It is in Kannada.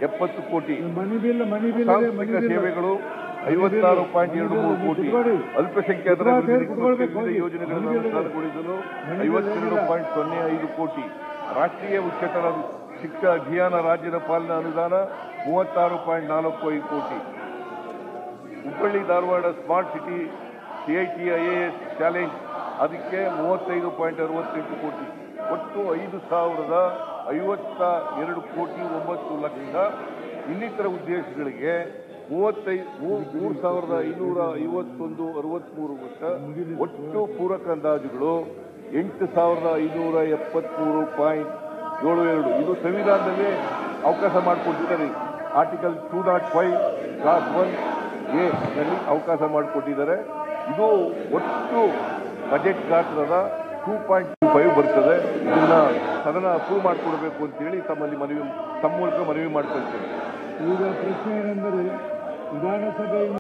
ಎಪ್ಪತ್ತು ಕೋಟಿ ಮನಿ ಬಿಲ್ ಮನಿ ಬಿಲ್ ಇದೆ, ಮನಿ ಸಾಂಸ್ಥಿಕ ಬಿಲ್ ಸೇವೆಗಳು ಐವತ್ತಾರು ಪಾಯಿಂಟ್ ಎರಡು ಮೂರು ಕೋಟಿ ಕುತ್ಕೊಳ್ಳಿ. ಅಲ್ಪಸಂಖ್ಯಾತರ ಕುತ್ಕೊಳ್ಳಿ, ಅಭಿವೃದ್ಧಿ ಕುತ್ಕೊಳ್ಬೇಕು, ವಿವಿಧ ಹೋಗಿ. ಯೋಜನೆಗಳನ್ನು ಮನೆ ಬಿಲ್ ಇದೆ. ಅನುಷ್ಠಾನಗೊಳಿಸಲು ಮನೆ ಬಿಲ್ ಐವತ್ತೆರಡು ಏನಿಲ್ಲ. ಪಾಯಿಂಟ್ ಸೊನ್ನೆ ಐದು ಕೋಟಿ ರಾಷ್ಟ್ರೀಯ ಉಚ್ಚತರ ಶಿಕ್ಷಾ ಅಭಿಯಾನ ರಾಜ್ಯದ ಪಾಲನಾ ಅನುದಾನ ಮೂವತ್ತಾರು ಪಾಯಿಂಟ್ ನಾಲ್ಕು ಐದು ಕೋಟಿ Hubballi Dharwad smart city CIT IAS challenge ಅದಕ್ಕೆ ಮೂವತ್ತೈದು ಪಾಯಿಂಟ್ ಅರವತ್ತೆಂಟು ಕೋಟಿ ಒಟ್ಟು ಐದು ಸಾವಿರದ ಐವತ್ತ ಎರಡು ಕೋಟಿ ಒಂಬತ್ತು ಲಕ್ಷ ಇನ್ನಿತರ ಉದ್ದೇಶಗಳಿಗೆ ಮೂವತ್ತೈದು ಮೂರು ಸಾವಿರದ ಐನೂರ ಐವತ್ತೊಂದು ಅರವತ್ಮೂರು ವರ್ಷ ಒಟ್ಟು ಪೂರಕ ಅಂದಾಜುಗಳು ಎಂಟು ಸಾವಿರದ ಐನೂರ ಎಪ್ಪತ್ಮೂರು ಪಾಯಿಂಟ್ ಏಳು ಎರಡು ಇದು ಸಂವಿಧಾನದಲ್ಲಿ ಅವಕಾಶ ಮಾಡಿಕೊಟ್ಟಿದ್ದಾರೆ article two not five clause one A ನಲ್ಲಿ ಅವಕಾಶ ಮಾಡಿಕೊಟ್ಟಿದ್ದಾರೆ ಇದು ಒಟ್ಟು ಬಜೆಟ್ ಗಾತ್ರದ ಟೂ ಪಾಯಿಂಟ್ ಟೂ ಫೈವ್ ಬರ್ತದೆ ಇದನ್ನ ಸದನ ಅಪ್ರೂವ್ ಮಾಡಿಕೊಡ್ಬೇಕು ಅಂತೇಳಿ ತಮ್ಮಲ್ಲಿ ಮನವಿ ತಮ್ಮ ಮೂಲಕ ಮನವಿ ಮಾಡ್ಕೊಳ್ತೇನೆ ಈಗ ಪ್ರಶ್ನೆ ಏನೆಂದರೆ ವಿಧಾನಸಭೆ